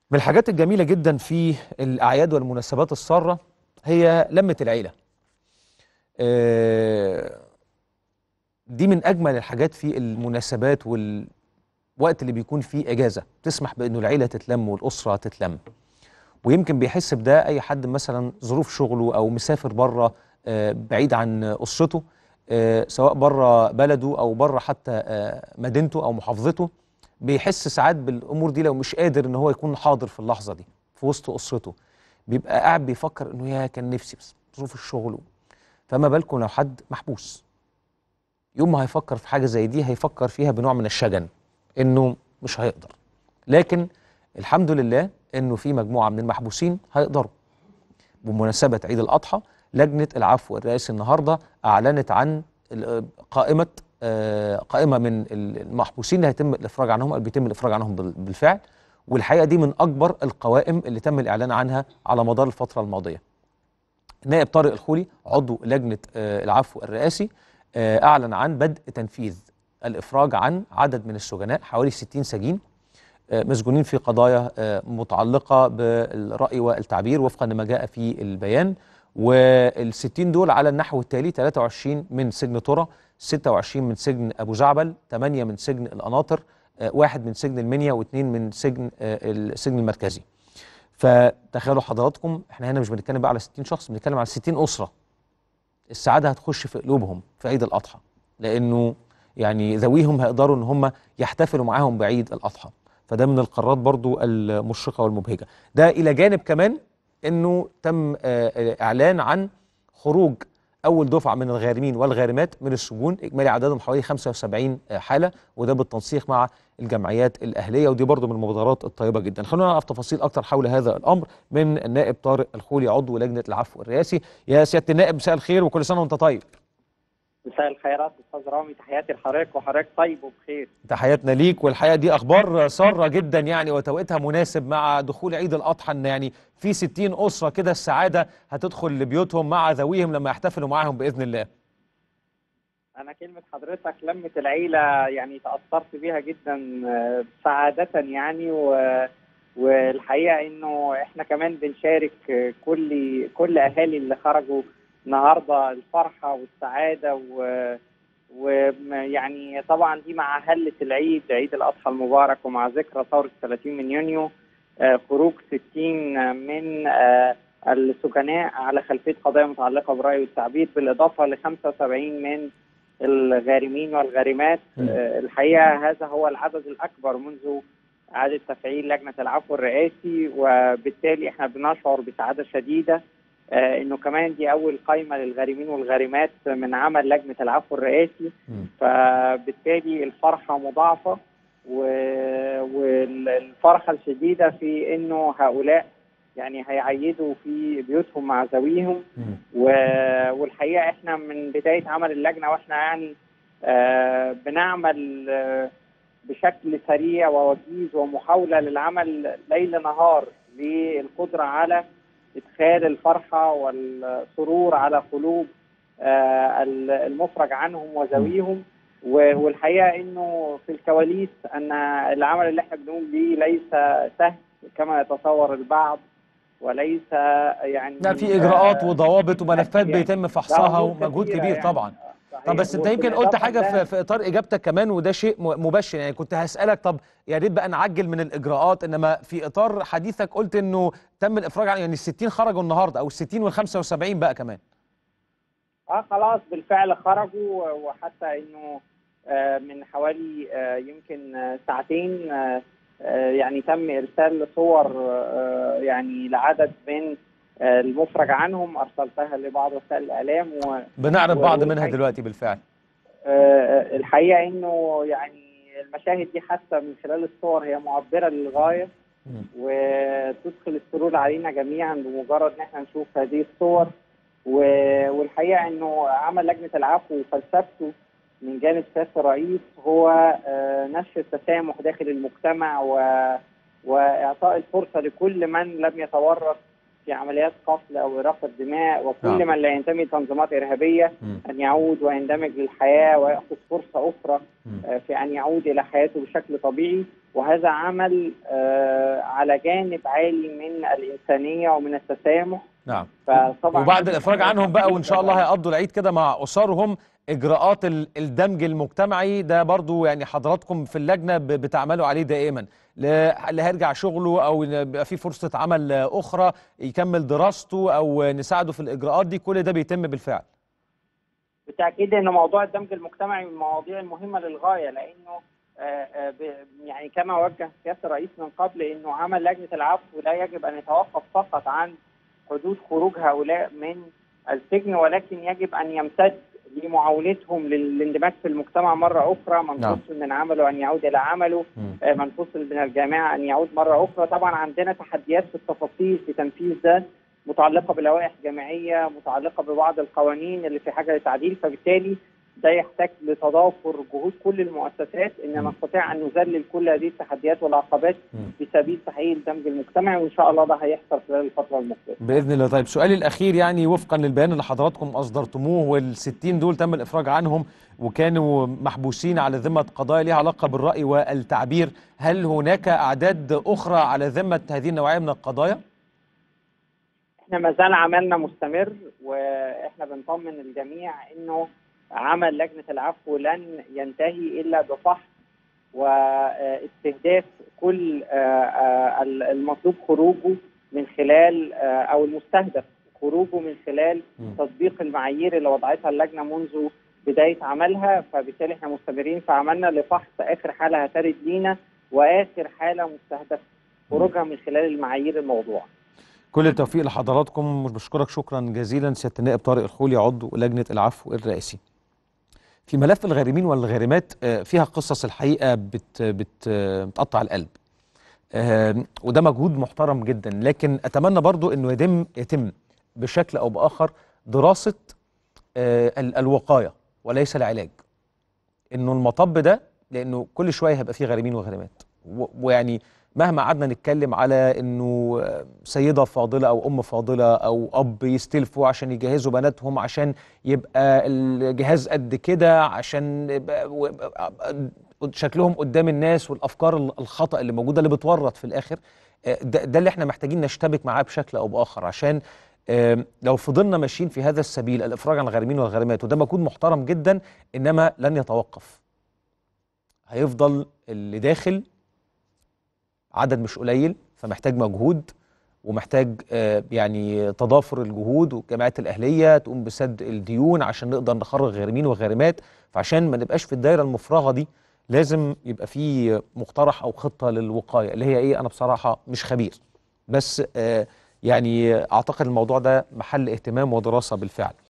من الحاجات الجميلة جدا في الأعياد والمناسبات السارة هي لمة العيلة آه، دي من أجمل الحاجات في المناسبات والوقت اللي بيكون فيه إجازة تسمح بأنه العيلة تتلم والأسرة تتلم ويمكن بيحس بده أي حد مثلا ظروف شغله أو مسافر بره آه، بعيد عن أسرته آه، سواء بره بلده أو بره حتى آه، مدينته أو محافظته بيحس ساعات بالامور دي لو مش قادر ان هو يكون حاضر في اللحظه دي في وسط اسرته بيبقى قاعد بيفكر انه يا كان نفسي بس ظروف الشغل فما بالكم لو حد محبوس يوم ما هيفكر في حاجه زي دي هيفكر فيها بنوع من الشجن انه مش هيقدر لكن الحمد لله انه في مجموعه من المحبوسين هيقدروا بمناسبه عيد الاضحى لجنه العفو الرئاسي النهارده اعلنت عن ال- قائمه آه، قائمه من المحبوسين اللي هيتم الافراج عنهم او بيتم الافراج عنهم بال- بالفعل والحقيقه دي من اكبر القوائم اللي تم الاعلان عنها على مدار الفتره الماضيه. النائب طارق الخولي عضو لجنه آه، العفو الرئاسي آه، اعلن عن بدء تنفيذ الافراج عن عدد من السجناء حوالي 60 سجين آه، مسجونين في قضايا آه، متعلقه بالراي والتعبير وفقا لما جاء في البيان وال 60 دول على النحو التالي 23 من سجن ترى 26 من سجن ابو زعبل 8 من سجن القناطر آه، واحد من سجن المنيا واثنين من سجن آه، السجن المركزي فتخيلوا حضراتكم احنا هنا مش بنتكلم بقى على 60 شخص بنتكلم على 60 اسره السعاده هتخش في قلوبهم في عيد الاضحى لانه يعني ذويهم هيقدروا ان هم يحتفلوا معاهم بعيد الاضحى فده من القرارات برضو المشرقه والمبهجه ده الى جانب كمان انه تم آه، آه، اعلان عن خروج اول دفعه من الغارمين والغارمات من السجون اجمالي عددهم حوالي 75 حاله وده بالتنسيق مع الجمعيات الاهليه ودي برضو من المبادرات الطيبه جدا خلونا نعرف تفاصيل اكتر حول هذا الامر من النائب طارق الخولي عضو لجنه العفو الرئاسي يا سياده النائب مساء الخير وكل سنه وانت طيب مساء الخيرات استاذ رامي تحياتي لحضرتك وحضرتك طيب وبخير تحياتنا ليك والحقيقه دي اخبار ساره جدا يعني وتوقيتها مناسب مع دخول عيد الاضحى ان يعني في 60 اسره كده السعاده هتدخل لبيوتهم مع ذويهم لما يحتفلوا معاهم باذن الله انا كلمه حضرتك لمه العيله يعني تاثرت بيها جدا آه، سعاده يعني و والحقيقه انه احنا كمان بنشارك آه، كل كل اهالي اللي خرجوا النهارده الفرحه والسعاده و ويعني طبعا دي مع هله العيد عيد الاضحى المبارك ومع ذكرى ثوره 30 من يونيو آه، خروج 60 من آه، السجناء على خلفيه قضايا متعلقه بالراي والتعبير بالاضافه ل 75 من الغارمين والغارمات م. آه، الحقيقه هذا هو العدد الاكبر منذ اعاده تفعيل لجنه العفو الرئاسي وبالتالي احنا بنشعر بسعاده شديده آه، انه كمان دي اول قائمه للغارمين والغارمات من عمل لجنه العفو الرئاسي مم. فبالتالي الفرحه مضاعفه و- والفرحه الشديده في انه هؤلاء يعني هيعيدوا في بيوتهم مع ذويهم مم. و- والحقيقه احنا من بدايه عمل اللجنه واحنا يعني آه، بنعمل آه، بشكل سريع ووجيز ومحاوله للعمل ليل نهار للقدره على ادخال الفرحه والسرور على قلوب آه، المفرج عنهم وذويهم و- والحقيقه انه في الكواليس ان العمل اللي احنا بنقوم بيه ليس سهل كما يتصور البعض وليس يعني لا في اجراءات آه، وضوابط وملفات يعني بيتم فحصها ضوابط ومجهود كتيرة كبير يعني. طبعا صحيح. طب بس انت يمكن قلت وبالإضافة حاجه لده- في, في اطار اجابتك كمان وده شيء م- مبشر يعني كنت هسالك طب يا ريت بقى نعجل من الاجراءات انما في اطار حديثك قلت انه تم الافراج عن يعني ال 60 خرجوا النهارده او ال 60 وال 75 بقى كمان اه خلاص بالفعل خرجوا وحتى انه آه، من حوالي آه، يمكن آه، ساعتين آه، آه، يعني تم ارسال صور آه، يعني لعدد من آه، المفرج عنهم ارسلتها لبعض وسائل الاعلام و بنعرض و- بعض منها والحقيقة- دلوقتي بالفعل آه، الحقيقه انه يعني المشاهد دي حتى من خلال الصور هي معبره للغايه مم. وتدخل السرور علينا جميعا بمجرد ان احنا نشوف هذه الصور و- والحقيقه انه عمل لجنه العفو وفلسفته من جانب سياده الرئيس هو آه، نشر التسامح داخل المجتمع و واعطاء الفرصه لكل من لم يتورط في عمليات قتل او اراقه دماء وكل نعم. من لا ينتمي لتنظيمات ارهابيه مم. ان يعود ويندمج للحياه وياخذ فرصه اخرى مم. آه، في ان يعود الى حياته بشكل طبيعي وهذا عمل آه، على جانب عالي من الانسانيه ومن التسامح نعم فطبعا وبعد الافراج عنهم بقى وان شاء الله هيقضوا العيد كده مع اسرهم اجراءات ال- الدمج المجتمعي ده برضو يعني حضراتكم في اللجنه ب- بتعملوا عليه دائما ل- اللي هيرجع شغله او إن يبقى في فرصه عمل اخرى يكمل دراسته او نساعده في الاجراءات دي كل ده بيتم بالفعل بالتاكيد ان موضوع الدمج المجتمعي من المواضيع المهمه للغايه لانه آه، آه، ب- يعني كما وجه سياده الرئيس من قبل انه عمل لجنه العفو لا يجب ان يتوقف فقط عن حدود خروج هؤلاء من السجن ولكن يجب ان يمتد لمعاونتهم للاندماج في المجتمع مره اخرى من نعم. فصل من عمله ان يعود الى عمله مم. آه، من فصل من الجامعه ان يعود مره اخرى طبعا عندنا تحديات في التفاصيل في تنفيذ ده متعلقه بلوائح جامعيه متعلقه ببعض القوانين اللي في حاجه للتعديل فبالتالي ده يحتاج لتضافر جهود كل المؤسسات ان مم. نستطيع ان نذلل كل هذه التحديات والعقبات مم. في سبيل تحقيق الدمج المجتمعي وان شاء الله ده هيحصل خلال الفتره المقبله. باذن الله طيب سؤالي الاخير يعني وفقا للبيان اللي حضراتكم اصدرتموه وال60 دول تم الافراج عنهم وكانوا محبوسين على ذمه قضايا ليها علاقه بالراي والتعبير هل هناك اعداد اخرى على ذمه هذه النوعيه من القضايا احنا ما زال عملنا مستمر واحنا بنطمن الجميع انه عمل لجنه العفو لن ينتهي الا بفحص واستهداف كل آه، آه، المطلوب خروجه من خلال آه، او المستهدف خروجه من خلال مم. تطبيق المعايير اللي وضعتها اللجنه منذ بدايه عملها فبالتالي احنا مستمرين في عملنا لفحص اخر حاله هترد لينا واخر حاله مستهدف خروجها من خلال المعايير الموضوعه. كل التوفيق لحضراتكم بشكرك شكرا جزيلا سياده النائب طارق الخولي عضو لجنه العفو الرئاسي. في ملف الغارمين والغارمات آه، فيها قصص الحقيقه بت بت آه، بتقطع القلب. آه، وده مجهود محترم جدا لكن اتمنى برضو انه يتم يتم بشكل او باخر دراسه آه، ال- الوقايه وليس العلاج. انه المطب ده لانه كل شويه هيبقى فيه غارمين وغارمات و- ويعني مهما قعدنا نتكلم على انه آه، سيده فاضله او ام فاضله او اب يستلفوا عشان يجهزوا بناتهم عشان يبقى الجهاز قد كده عشان يبقى و- يبقى شكلهم قدام الناس والافكار ال- الخطا اللي موجوده اللي بتورط في الاخر آه، ده, ده اللي احنا محتاجين نشتبك معاه بشكل او باخر عشان آم، لو فضلنا ماشيين في هذا السبيل الافراج عن الغارمين والغارمات وده مجهود محترم جدا انما لن يتوقف هيفضل اللي داخل عدد مش قليل فمحتاج مجهود ومحتاج آه، يعني تضافر الجهود والجامعات الاهليه تقوم بسد الديون عشان نقدر نخرج غارمين وغارمات فعشان ما نبقاش في الدايره المفرغه دي لازم يبقى في مقترح او خطه للوقايه اللي هي ايه انا بصراحه مش خبير بس آه، يعني اعتقد الموضوع ده محل اهتمام ودراسه بالفعل